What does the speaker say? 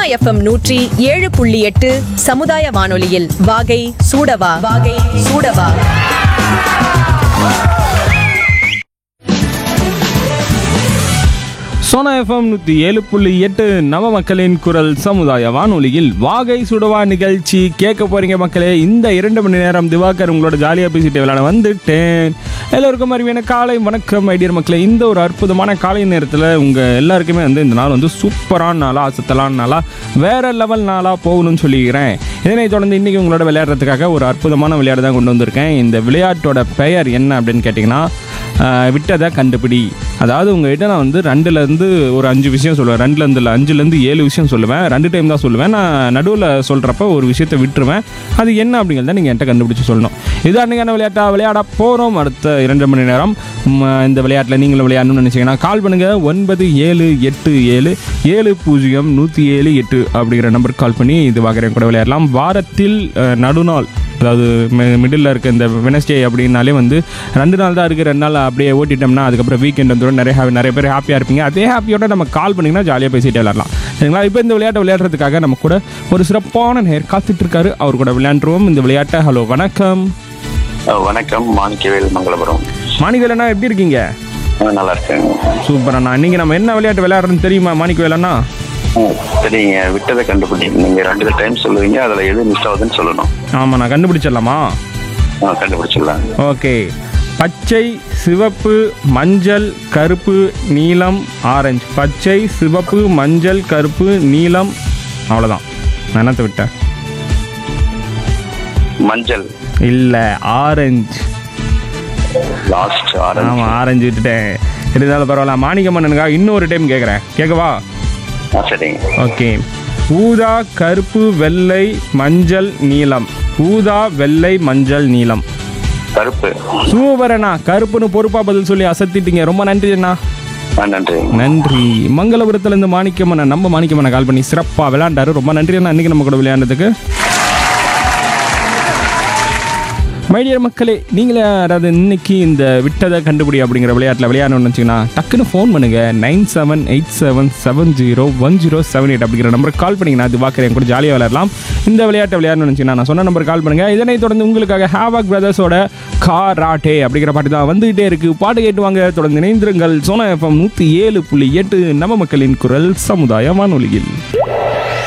FM நூற்றி ஏழு புள்ளி எட்டு சமுதாய வானொலியில் வாகை சூடவா வாகை சூடவா சோனா எஃப்எம் நூற்றி ஏழு புள்ளி எட்டு நவ மக்களின் குரல் சமுதாய வானொலியில் வாகை சுடவா நிகழ்ச்சி கேட்க போறீங்க மக்களே இந்த இரண்டு மணி நேரம் திவாகர் உங்களோட ஜாலியாக பேசிட்டு விளையாட வந்துட்டேன் எல்லோருக்கும் அறிவியான காலை வணக்கம் ஐடியர் மக்களே இந்த ஒரு அற்புதமான காலை நேரத்தில் உங்கள் எல்லாருக்குமே வந்து இந்த நாள் வந்து சூப்பரான நாளாக அசத்தலான நாளாக வேற லெவல் நாளாக போகணும்னு சொல்லிக்கிறேன் இதனை தொடர்ந்து இன்றைக்கி உங்களோட விளையாடுறதுக்காக ஒரு அற்புதமான விளையாட்டு தான் கொண்டு வந்திருக்கேன் இந்த விளையாட்டோட பெயர் என்ன அப்படின்னு கேட்டிங்கன்னா ஆஹ் விட்டதை கண்டுபிடி அதாவது உங்ககிட்ட நான் வந்து ரெண்டுலேருந்து ஒரு அஞ்சு விஷயம் சொல்லுவேன் ரெண்டுலேருந்து இல்லை அஞ்சுலேருந்து ஏழு விஷயம் சொல்லுவேன் ரெண்டு டைம் தான் சொல்லுவேன் நான் நடுவில் சொல்கிறப்ப ஒரு விஷயத்தை விட்டுருவேன் அது என்ன அப்படிங்கிறத நீங்கள் என்கிட்ட கண்டுபிடிச்சு சொல்லணும் இது அன்றைக்கான விளையாட்டாக விளையாட போகிறோம் அடுத்த இரண்டு மணி நேரம் ம், இந்த விளையாட்டில் நீங்களும் விளையாடணும்னு நினச்சிங்கன்னா கால் பண்ணுங்கள் ஒன்பது ஏழு எட்டு ஏழு ஏழு பூஜ்ஜியம் நூற்றி ஏழு எட்டு அப்படிங்கிற நம்பருக்கு கால் பண்ணி இது வாங்குறேன் கூட விளையாடலாம் வாரத்தில் அஹ், நடுநாள் அதாவது மிடில் இருக்க இந்த வெனஸ்டே அப்படின்னாலே வந்து ரெண்டு நாள் தான் இருக்குது ரெண்டு நாள் அப்படியே ஓட்டிட்டோம்னா அதுக்கப்புறம் வீக்கெண்ட் வந்துடும் நிறைய ha- நிறைய பேர் ஹாப்பியாக இருப்பீங்க அதே ஹாப்பியோட நம்ம கால் பண்ணிங்கன்னா ஜாலியாக பேசிட்டு விளையாடலாம் சரிங்களா இப்போ இந்த விளையாட்டை விளையாடுறதுக்காக நம்ம கூட ஒரு சிறப்பான நேர் காத்துட்டு இருக்காரு அவர் கூட விளையாண்டுருவோம் இந்த விளையாட்டை ஹலோ வணக்கம் அஹ் வணக்கம் மாணிக்கவேல் மங்களபுரம் மாணிக்கவேலண்ணா எப்படி இருக்கீங்க அஹ் நல்லா இருக்கேன் சூப்பரண்ணா நீங்கள் நம்ம என்ன விளையாட்டு விளையாடுறோன்னு தெரியுமா மாணிக்கவேலண்ணா அஹ் சரிங்க விட்டதை கண்டுபிடி நீங்க ரெண்டு டைம் சொல்லுவீங்க அதுல எது மிஸ் ஆகுதுன்னு சொல்லணும் ஆமாம் நான் கண்டுபிடிச்சிடலாமா அஹ் கண்டுபிடிச்சிடலாம் ஓகே பச்சை சிவப்பு மஞ்சள் கருப்பு நீலம் ஆரஞ்சு பச்சை சிவப்பு மஞ்சள் கருப்பு நீலம் அவ்வளோதான் நான் என்னத்தை விட்டேன் மஞ்சள் இல்லை ஆரஞ்சு லாஸ்ட் ஆரஞ்சு ஆமாம் ஆரஞ்சு விட்டுட்டேன் இருந்தாலும் பரவாயில்ல மாணிக்க மன்னனுக்கா இன்னொரு டைம் கேட்குறேன் கேட்கவா ஆ சரிங்க ஓகே ஊதா கருப்பு வெள்ளை மஞ்சள் நீலம் ஊதா வெள்ளை மஞ்சள் நீலம் கருப்பு சூப்பரண்ணா கருப்புன்னு பொறுப்பா பதில் சொல்லி அசத்திட்டீங்க ரொம்ப நன்றி அண்ணா ஆ நன்றி நன்றி மங்களபுரத்துல இருந்து மாணிக்கம்மனை நம்ம மாணிக்கம்மனை கால் பண்ணி சிறப்பாக விளையாண்டாரு ரொம்ப நன்றி அண்ணா இன்னைக்கு நம்ம கூட விளையாண்டதுக்கு மைடியர் மக்களே நீங்களே அதாவது இன்னைக்கு இந்த விட்டதை கண்டுபிடி அப்படிங்கிற விளையாட்டில் விளையாடணும்னு வச்சிங்கன்னா டக்குன்னு ஃபோன் பண்ணுங்க nine seven eight seven seven zero one zero seven eight அப்படிங்கிற நம்பருக்கு கால் பண்ணிங்கன்னா அது பார்க்குறேன் கூட ஜாலியாக விளையாடலாம் இந்த விளையாட்டை விளையாடணும்னு வச்சிங்கன்னா நான் சொன்ன நம்பர் கால் பண்ணுங்க இதனை தொடர்ந்து உங்களுக்காக ஹேவாக் பிரதர்ஸோட காராட்டே அப்படிங்கிற பாட்டு தான் வந்துகிட்டே இருக்கு பாட்டு கேட்டு வாங்க தொடர்ந்து இணைந்திருங்கள் சோனா எஃப்எம் நூற்றி ஏழு புள்ளி எட்டு நம்ம மக்களின் குரல் சமுதாய வானொலியில்